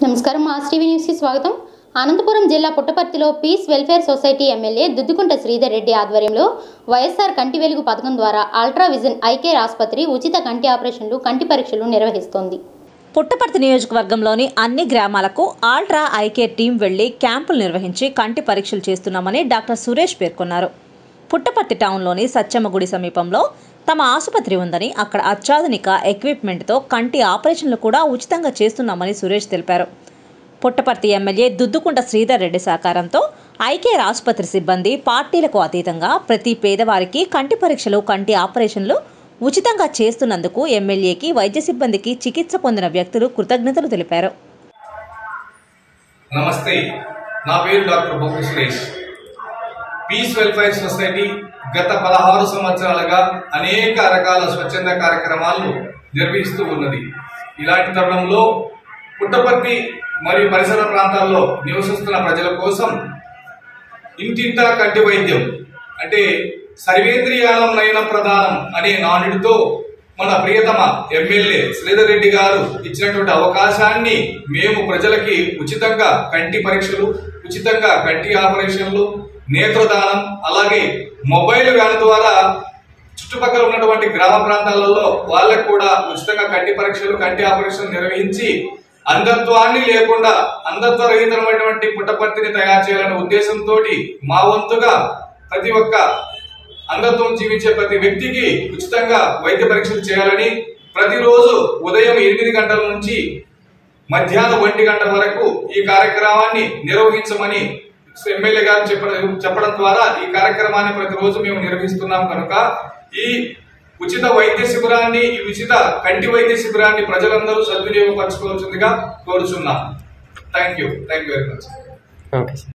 నమస్కారం mass TV న్యూస్కి స్వాగతం అనంతపురం జిల్లా పుట్టపర్తిలో peace welfare society MLA Duddukunta Sridhar Reddy ఆధ్వర్యంలో వైఎస్ఆర్ కంటి వెలుగు పథకం ద్వారా అల్ట్రా విజన్ ఐకేర్ ఆసుపత్రి ఉచిత కంటి ఆపరేషన్లు కంటి పరీక్షలు నిర్వహిస్తోంది పుట్టపర్తి నియోజకవర్గంలోని అన్ని గ్రామాలకు ఆల్ట్రా ఐకేర్ టీం వెళ్లి క్యాంపులు నిర్వహించి కంటి పరీక్షలు చేస్తున్నామని డాక్టర్ సురేష్ పేర్కొన్నారు పుట్టపర్తి టౌన్లోని సత్యమ్మ గుడి సమీపంలో తమ ఆసుపత్రి ఉందని అక్కడ అత్యాధునిక ఎక్విప్మెంట్తో కంటి ఆపరేషన్లు కూడా ఉచితంగా చేస్తున్నామని సురేష్ తెలిపారు పుట్టపర్తి ఎమ్మెల్యే దుద్దుకుంట శ్రీధర్ రెడ్డి సహకారంతో ఐకేర్ ఆసుపత్రి సిబ్బంది పార్టీలకు అతీతంగా ప్రతి పేదవారికి కంటి పరీక్షలు కంటి ఆపరేషన్లు ఉచితంగా చేస్తున్నందుకు ఎమ్మెల్యేకి వైద్య సిబ్బందికి చికిత్స పొందిన వ్యక్తులు కృతజ్ఞతలు తెలిపారు నమస్తే నా పేరు డాక్టర్ బొగ్గు సురేష్ పీస్ వెల్ఫేర్ సొసైటీ గత పదహారు సంవత్సరాలుగా అనేక రకాల స్వచ్ఛంద కార్యక్రమాలను నిర్వహిస్తూ ఉన్నది ఇలాంటి తరుణంలో పుట్టపర్తి మరియు పరిసర ప్రాంతాల్లో నివసిస్తున్న ప్రజల కోసం ఇంటింటా కంటి వైద్యం అంటే సర్వేంద్రియాలం నయన ప్రధానం అనే నానుడితో మన ప్రియతమ ఎమ్మెల్యే శ్రీధర్ రెడ్డి గారు ఇచ్చినటువంటి అవకాశాన్ని మేము ప్రజలకి ఉచితంగా కంటి పరీక్షలు ఉచితంగా కంటి ఆపరేషన్లు నేత్రదానం అలాగే మొబైల్ వ్యాన్ ద్వారా చుట్టుపక్కల ఉన్నటువంటి గ్రామ ప్రాంతాలలో వాళ్ళకు కూడా ఉచితంగా కంటి పరీక్షలు కంటి ఆపరేషన్ నిర్వహించి అంధత్వాన్ని లేకుండా అంధత్వ రహితమైనటువంటి పుట్టపర్తిని తయారు చేయాలనే ఉద్దేశంతో మా వంతుగా ప్రతి ఒక్క అంధత్వం జీవించే ప్రతి వ్యక్తికి ఉచితంగా వైద్య పరీక్షలు చేయాలని ప్రతిరోజు ఉదయం ఎనిమిది గంటల నుంచి మధ్యాహ్నం ఒంటి గంట వరకు ఈ కార్యక్రమాన్ని నిర్వహించమని ఎమ్మెల్యే గారు చెప్పడం చెప్పడం ద్వారా ఈ కార్యక్రమాన్ని ప్రతిరోజు మేము నిర్వహిస్తున్నాం కనుక ఈ ఉచిత వైద్య శిబిరాన్ని ఈ ఉచిత కంటి వైద్య శిబిరాన్ని ప్రజలందరూ సద్వినియోగపరచుకోవాల్సిందిగా కోరుచున్నాం thank you thank you very much okay sir